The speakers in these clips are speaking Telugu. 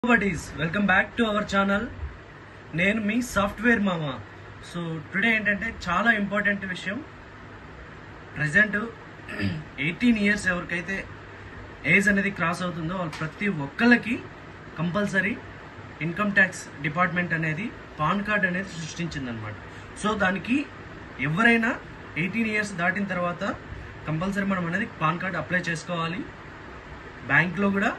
buddies welcome back to our channel నేను మీ సాఫ్ట్వేర్ మామ సో టుడే ఏంటంటే చాలా ఇంపార్టెంట్ విషయం ప్రజెంట్ ఎయిటీన్ ఇయర్స్ ఎవరికైతే ఏజ్ అనేది క్రాస్ అవుతుందో వాళ్ళు ప్రతి ఒక్కళ్ళకి కంపల్సరీ ఇన్కమ్ ట్యాక్స్ డిపార్ట్మెంట్ అనేది పాన్ కార్డ్ అనేది సృష్టించిందనమాట సో దానికి ఎవరైనా ఎయిటీన్ ఇయర్స్ దాటిన తర్వాత కంపల్సరీ మనం అనేది పాన్ కార్డ్ అప్లై చేసుకోవాలి బ్యాంక్లో కూడా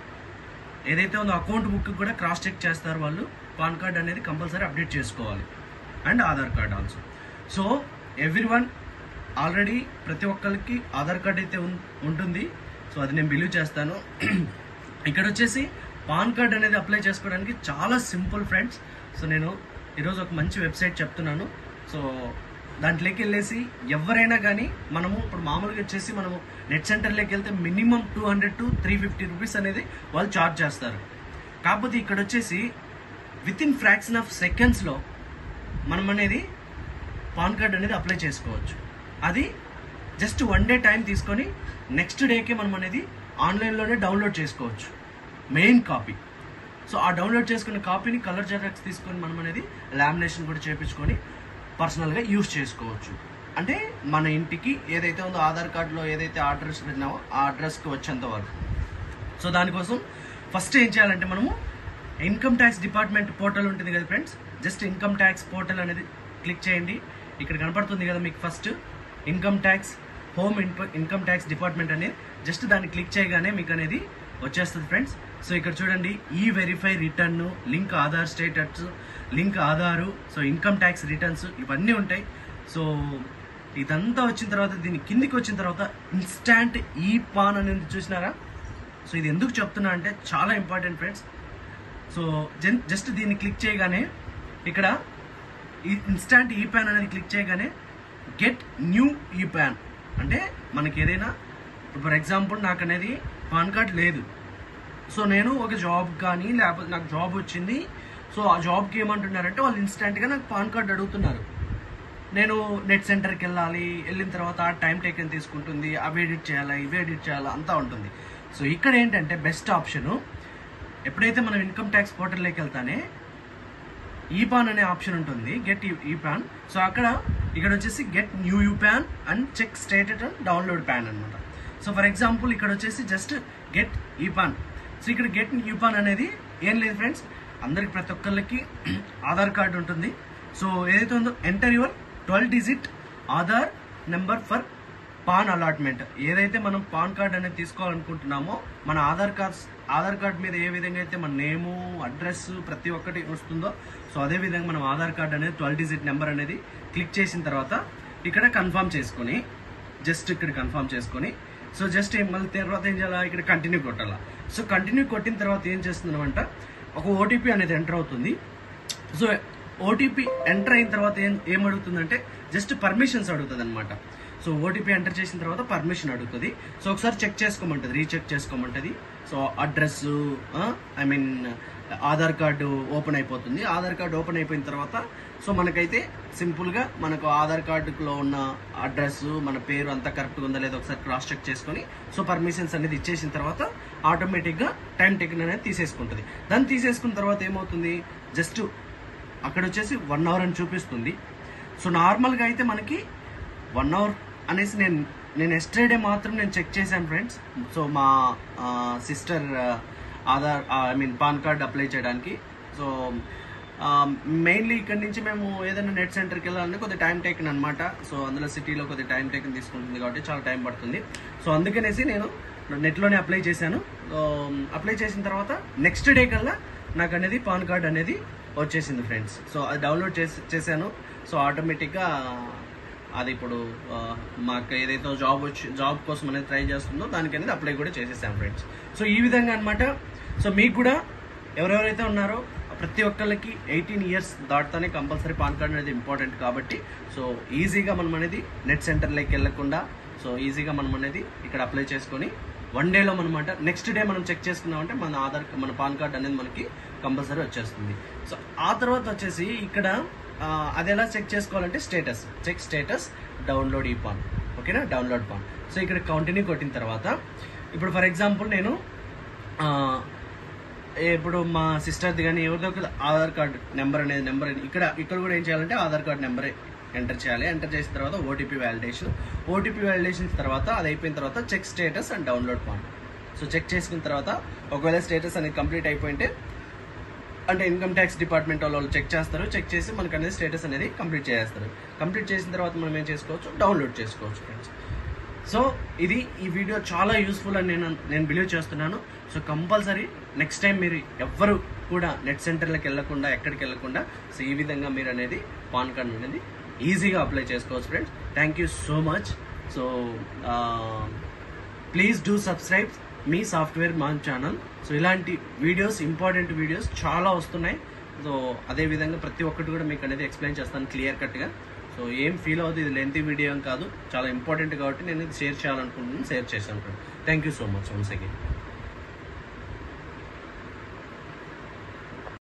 ఏదైతే ఉందో అకౌంట్ బుక్ కూడా క్రాస్ చెక్ చేస్తారు వాళ్ళు పాన్ కార్డ్ అనేది కంపల్సరీ అప్డేట్ చేసుకోవాలి and Aadhaar card also so everyone already ప్రతి ఒక్కరికి ఆధార్ కార్డ్ అయితే ఉం- ఉంటుంది సో అది నేను బిలీవ్ చేస్తాను ఇక్కడ వచ్చేసి పాన్ కార్డ్ అనేది అప్లై చేసుకోవడానికి చాలా సింపుల్ ఫ్రెండ్స్ సో నేను ఈరోజు ఒక మంచి వెబ్సైట్ చెప్తున్నాను సో దాంట్లోకి వెళ్ళేసి ఎవరైనా కానీ మనము ఇప్పుడు మామూలుగా వచ్చేసి మనము నెట్ సెంటర్లోకి వెళ్తే minimum two hundred to three fifty rupees అనేది వాళ్ళు చార్జ్ చేస్తారు కాకపోతే ఇక్కడ వచ్చేసి విత్ ఇన్ ఫ్రాక్షన్ ఆఫ్ సెకండ్స్లో మనం అనేది పాన్ కార్డ్ అనేది అప్లై చేసుకోవచ్చు అది జస్ట్ వన్ డే టైం తీసుకొని నెక్స్ట్ డేకి మనం అనేది ఆన్లైన్లోనే డౌన్లోడ్ చేసుకోవచ్చు మెయిన్ కాపీ సో ఆ డౌన్లోడ్ చేసుకున్న కాపీని కలర్ జెరాక్స్ తీసుకొని మనం అనేది లామినేషన్ కూడా చేపించుకొని పర్సనల్గా యూస్ చేసుకోవచ్చు అంటే మన ఇంటికి ఏదైతే ఉందో ఆధార్ కార్డులో ఏదైతే అడ్రస్ పెట్టినామో ఆ అడ్రస్కి వచ్చేంత వరకు సో దానికోసం ఫస్ట్ ఏం చేయాలంటే మనము ఇన్కమ్ ట్యాక్స్ డిపార్ట్మెంట్ పోర్టల్ ఉంటుంది కదా friends just income tax portal అనేది క్లిక్ చేయండి ఇక్కడ కనపడుతుంది కదా మీకు first income tax home income tax department అనేది జస్ట్ దాన్ని క్లిక్ చేయగానే మీకు అనేది వచ్చేస్తుంది ఫ్రెండ్స్ సో ఇక్కడ చూడండి ఈ verify return link Aadhaar status link Aadhaar so income tax returns ఇవన్నీ ఉంటాయి సో ఇదంతా వచ్చిన తర్వాత దీని కిందికి వచ్చిన తర్వాత ఇన్స్టాంట్ ఈ పాన్ అనేది చూసినారా సో ఇది ఎందుకు చెప్తున్నా అంటే చాలా ఇంపార్టెంట్ ఫ్రెండ్స్ సో జన్ జస్ట్ దీన్ని క్లిక్ చేయగానే ఇక్కడ ఈ ఇన్స్టాంట్ ఈ ప్యాన్ అనేది క్లిక్ చేయగానే గెట్ న్యూ ఈ ప్యాన్ అంటే మనకి ఏదైనా ఫర్ ఎగ్జాంపుల్ నాకు అనేది పాన్ కార్డ్ లేదు సో నేను ఒక జాబ్ కానీ లేకపోతే నాకు జాబ్ వచ్చింది సో ఆ జాబ్కి ఏమంటున్నారంటే వాళ్ళు ఇన్స్టాంట్గా నాకు పాన్ కార్డ్ అడుగుతున్నారు నేను నెట్ సెంటర్కి వెళ్ళాలి వెళ్ళిన తర్వాత ఆ టైం టేకన్ తీసుకుంటుంది అవి ఎడిట్ చేయాలా ఇవి ఎడిట్ చేయాలా అంతా ఉంటుంది సో ఇక్కడ ఏంటంటే బెస్ట్ ఆప్షను ఎప్పుడైతే మనం ఇన్కమ్ ట్యాక్స్ పోర్టల్లోకి వెళ్తానే ఈ పాన్ అనే ఆప్షన్ ఉంటుంది గెట్ ఈ పాన్ సో అక్కడ ఇక్కడ వచ్చేసి get new you PAN and check stated and download PAN అనమాట సో ఫర్ ఎగ్జాంపుల్ ఇక్కడ వచ్చేసి just get e PAN so ఇక్కడ గెట్ యూ పాన్ అనేది ఏం లేదు ఫ్రెండ్స్ అందరికి ప్రతి ఒక్కళ్ళకి ఆధార్ కార్డు ఉంటుంది సో ఏదైతే ఉందో enter your twelve digit Aadhaar number for PAN allotment ఏదైతే మనం పాన్ కార్డ్ అనేది తీసుకోవాలనుకుంటున్నామో మన ఆధార్ కార్డ్ ఆధార్ కార్డ్ మీద ఏ విధంగా అయితే మన నేము అడ్రస్ ప్రతి ఒక్కటి వస్తుందో సో అదే విధంగా మనం ఆధార్ కార్డ్ అనేది ట్వెల్వ్ డిజిట్ నెంబర్ అనేది క్లిక్ చేసిన తర్వాత ఇక్కడ కన్ఫర్మ్ చేసుకొని జస్ట్ ఇక్కడ కన్ఫర్మ్ చేసుకొని సో జస్ట్ ఏం- మళ్ళీ తర్వాత ఏం చేయాలా ఇక్కడ కంటిన్యూ కొట్టాలా సో కంటిన్యూ కొట్టిన తర్వాత ఏం చేస్తున్నామంట ఒక ఓటీపీ అనేది ఎంటర్ అవుతుంది సో ఓటీపీ ఎంటర్ అయిన తర్వాత ఏం ఏం అడుగుతుందంటే జస్ట్ పర్మిషన్స్ అడుగుతుంది అనమాట సో ఓటీపీ ఎంటర్ చేసిన తర్వాత పర్మిషన్ అడుగుతుంది సో ఒకసారి చెక్ చేసుకోమంటుంది రీచెక్ చేసుకోమంటుంది so address I mean Aadhaar card open అయిపోతుంది ఆధార్ కార్డు ఓపెన్ అయిపోయిన తర్వాత సో మనకైతే సింపుల్గా మనకు ఆధార్ కార్డులో ఉన్న అడ్రస్ మన పేరు అంతా కరెక్ట్గా ఉందా లేదో ఒకసారి క్రాస్ చెక్ చేసుకొని సో పర్మిషన్స్ అనేది ఇచ్చేసిన తర్వాత ఆటోమేటిక్గా టైం టేకన్ అనేది తీసేసుకుంటుంది దాన్ని తీసేసుకున్న తర్వాత ఏమవుతుంది జస్ట్ అక్కడ వచ్చేసి వన్ అవర్ అని చూపిస్తుంది సో నార్మల్గా అయితే మనకి వన్ అవర్ అనేసి నేను నేను ఎస్టర్డే మాత్రం నేను చెక్ చేశాను ఫ్రెండ్స్ సో మా sister Aadhaar I mean PAN card apply చేయడానికి సో మెయిన్లీ ఇక్కడ నుంచి మేము ఏదైనా నెట్ సెంటర్కి వెళ్ళాలంటే కొద్దిగా టైం టేకన్ అనమాట సో అందులో సిటీలో కొద్దిగా టైం టేకన్ తీసుకుంటుంది కాబట్టి చాలా టైం పడుతుంది సో అందుకనేసి నేను నెట్లోనే అప్లై చేశాను అప్లై చేసిన తర్వాత నెక్స్ట్ డే కల్లా నాకు అనేది పాన్ కార్డ్ అనేది వచ్చేసింది ఫ్రెండ్స్ సో అది డౌన్లోడ్ చేసి చేశాను సో ఆటోమేటిక్గా అది ఇప్పుడు ఆ, మాకు ఏదైతే జాబ్ వచ్చి జాబ్ కోసం అనేది ట్రై చేస్తుందో దానికి అనేది అప్లై కూడా చేసేసాం ఫ్రెండ్స్ సో ఈ విధంగా అన్నమాట సో మీకు కూడా ఎవరెవరైతే ఉన్నారో ప్రతి ఒక్కళ్ళకి ఎయిటీన్ ఇయర్స్ దాటితేనే కంపల్సరీ పాన్ కార్డ్ అనేది ఇంపార్టెంట్ కాబట్టి సో ఈజీగా మనం అనేది నెట్ సెంటర్లోకి వెళ్ళకుండా సో ఈజీగా మనం అనేది ఇక్కడ అప్లై చేసుకొని వన్ డేలో మనమాట నెక్స్ట్ డే మనం చెక్ చేసుకున్నామంటే మన ఆధార్ మన పాన్ కార్డ్ అనేది మనకి కంపల్సరీ వచ్చేస్తుంది సో ఆ తర్వాత వచ్చేసి ఇక్కడ ఆ, అది ఎలా చెక్ చేసుకోవాలంటే status check status download e PAN ఓకేనా డౌన్లోడ్ పాన్ సో ఇక్కడ కంటిన్యూ కొట్టిన తర్వాత ఇప్పుడు ఫర్ ఎగ్జాంపుల్ నేను ఆ, ఇప్పుడు మా సిస్టర్ది కానీ ఎవరిదో ఒకరి ఆధార్ కార్డు నెంబర్ అనేది నెంబర్ ఇక్కడ ఇక్కడ కూడా ఏం చేయాలంటే ఆధార్ కార్డు నెంబర్ ఎంటర్ చేయాలి ఎంటర్ చేసిన తర్వాత ఓటీపీ వ్యాలిడేషన్ ఓటీపీ వ్యాలిడేషన్ తర్వాత అది అయిపోయిన తర్వాత check status and download form so check చేసుకున్న తర్వాత ఒకవేళ స్టేటస్ అనేది కంప్లీట్ అయిపోయింటే అంటే ఇన్కమ్ ట్యాక్స్ డిపార్ట్మెంట్ వాళ్ళు చెక్ చేస్తారు చెక్ చేసి మనకు అనేది స్టేటస్ అనేది కంప్లీట్ చేస్తారు కంప్లీట్ చేసిన తర్వాత మనం ఏం చేసుకోవచ్చు డౌన్లోడ్ చేసుకోవచ్చు ఫ్రెండ్స్ సో ఇది ఈ వీడియో చాలా యూస్ఫుల్ అని నేను నేను బిలీవ్ చేస్తున్నాను సో కంపల్సరీ నెక్స్ట్ టైం మీరు ఎవ్వరు కూడా నెట్ సెంటర్లకు వెళ్ళకుండా ఎక్కడికి వెళ్ళకుండా సో ఈ విధంగా మీరు అనేది పాన్ కార్డ్ అనేది ఈజీగా అప్లై చేసుకోవచ్చు friends thank you so much so please do subscribe మీ సాఫ్ట్వేర్ మాన్ ఛానల్ సో ఇలాంటి వీడియోస్ ఇంపార్టెంట్ వీడియోస్ చాలా వస్తున్నాయి సో అదే విధంగా ప్రతి ఒక్కటి కూడా మీకు అనేది ఎక్స్ప్లెయిన్ చేస్తాను క్లియర్ కట్గా సో ఏం ఫీల్ అవుతుంది ఇది లెంతీ వీడియో అని కాదు చాలా ఇంపార్టెంట్ కాబట్టి నేను ఇది షేర్ చేయాలనుకుంటున్నాను షేర్ చేశాను thank you so much once again